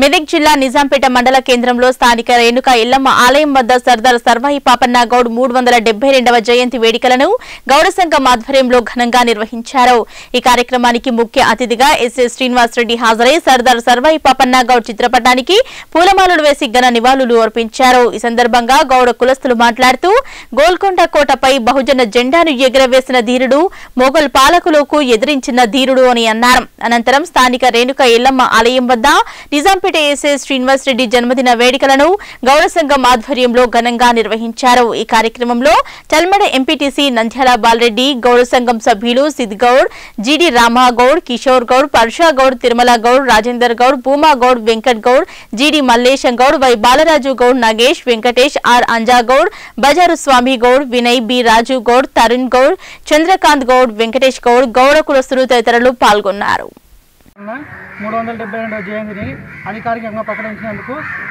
మెదక్ జిల్లా నిజాంపేట మండల కేంద్రంలో స్థానిక రేణుక ఎల్లమ్మ ఆలయం వద్ద సర్దార్ సర్వాయి పాపన్న గౌడ్ మూడు వందల డెబ్బై రెండవ జయంతి వేడుకలను గౌడ సంఘం ఆధ్వర్యంలో ఘనంగా నిర్వహించారు ఈ కార్యక్రమానికి ముఖ్య అతిథిగా ఎస్ఎస్ శ్రీనివాసరెడ్డి హాజరై సర్దార్ సర్వాయి పాపన్న గౌడ్ చిత్రపటానికి పూలమాలలు వేసి ఘన నివాళులు అర్పించారు ఈ సందర్భంగా గౌడ కులస్తులు మాట్లాడుతూ గోల్కొండ కోటపై బహుజన జెండాను ఎగురవేసిన ధీరుడు మొఘల్ పాలకులకు ఎదిరించిన ధీరుడు అని అన్నారు అనంతరం స్థానిక రేణుక ఎల్లమ్మ ఆలయం వద్ద నిజాంపేట ఎస్ఏ శ్రీనివాస్ రెడ్డి జన్మదిన వేడుకలను గౌడ సంఘం ఆధ్వర్యంలో ఘనంగా నిర్వహించారు ఈ కార్యక్రమంలో చల్మడ ఎంపీటీసీ నంద్యాల బాలరెడ్డి గౌడ సంఘం సభ్యులు Sid Goud GD Ramagoud Kishore Goud Parsha Goud Tirumala Goud Rajender Goud Bhuma Goud Venkat Goud GD Mallesham Goud Y Balaraju Goud Nagesh Venkatesh R Anjagoud Bajaru Swamy Goud Vinay B Raju Goud Tarun Goud Chandrakanth Goud Venkatesh Goud Gouda కులస్తులు తదితరులు పాల్గొన్నారు ఉన్న మూడు వందల డెబ్బై రెండవ జయంతిని అధికారికంగా ప్రకటించినందుకు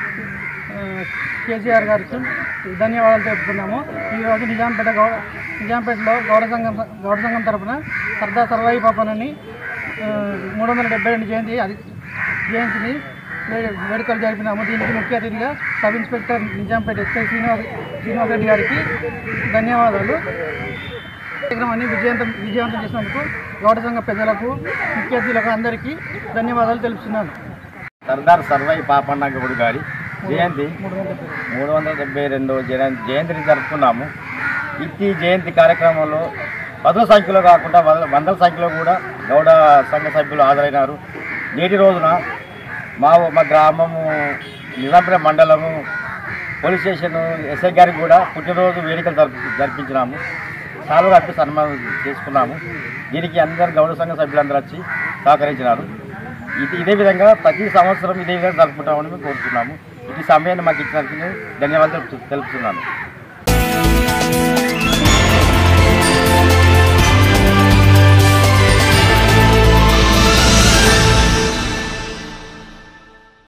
ఆ, కేసీఆర్ గారికి ధన్యవాదాలు తెలుపుతున్నాము ఈరోజు నిజాంపేట గౌడ నిజాంపేటలో గౌడ సంఘం గౌడ సంఘం తరపున సర్దార్ సర్వాయి పాపనని ఆ, మూడు వందల డెబ్బై రెండు జయంతి అది జయంతిని వే- వేడుకలు జరిపినాము దీనికి ముఖ్య అతిథిగా sub inspector Nizampet SI Srinivas Srinivas Reddy గారికి ధన్యవాదాలు కార్యక్రమాన్ని విజయవంతం విజయవంతం చేసినందుకు గౌడ సంఘ పెద్దలకు ముఖ్య అతిథులకు అందరికీ ధన్యవాదాలు తెలుపుతున్నాను సర్దార్ సర్వై పాపన్న గౌడ్ గారి జయంతి మూడు వందల డెబ్బై రెండో జయంతి జయంతిని జరుపుకున్నాము ఇట్టి జయంతి కార్యక్రమంలో పదుల సంఖ్యలో కాకుండా వంద- వందల సంఖ్యలో కూడా గౌడ సంఘ సభ్యులు హాజరైనారు నేటి రోజున మా మా గ్రామము నిజాంపేట మండలము పోలీస్ స్టేషన్ ఎస్ఐ గారికి కూడా పుట్టినరోజు వేడుకలు జరిపి జరిపించినాము సాల్వ కప్పి సన్మానం చేసుకున్నాము దీనికి అందరు గౌడ సంఘ సభ్యులందరూ వచ్చి సహకరించినారు ఇది ఇదే విధంగా ప్రతి సంవత్సరం ఇదే విధంగా జరుపుకుంటామని మేము కోరుతున్నాము ఈ సమయాన్ని మాకు ఇచ్చినందుకు నేను ధన్యవాదాలు తెలుపుతున్నాను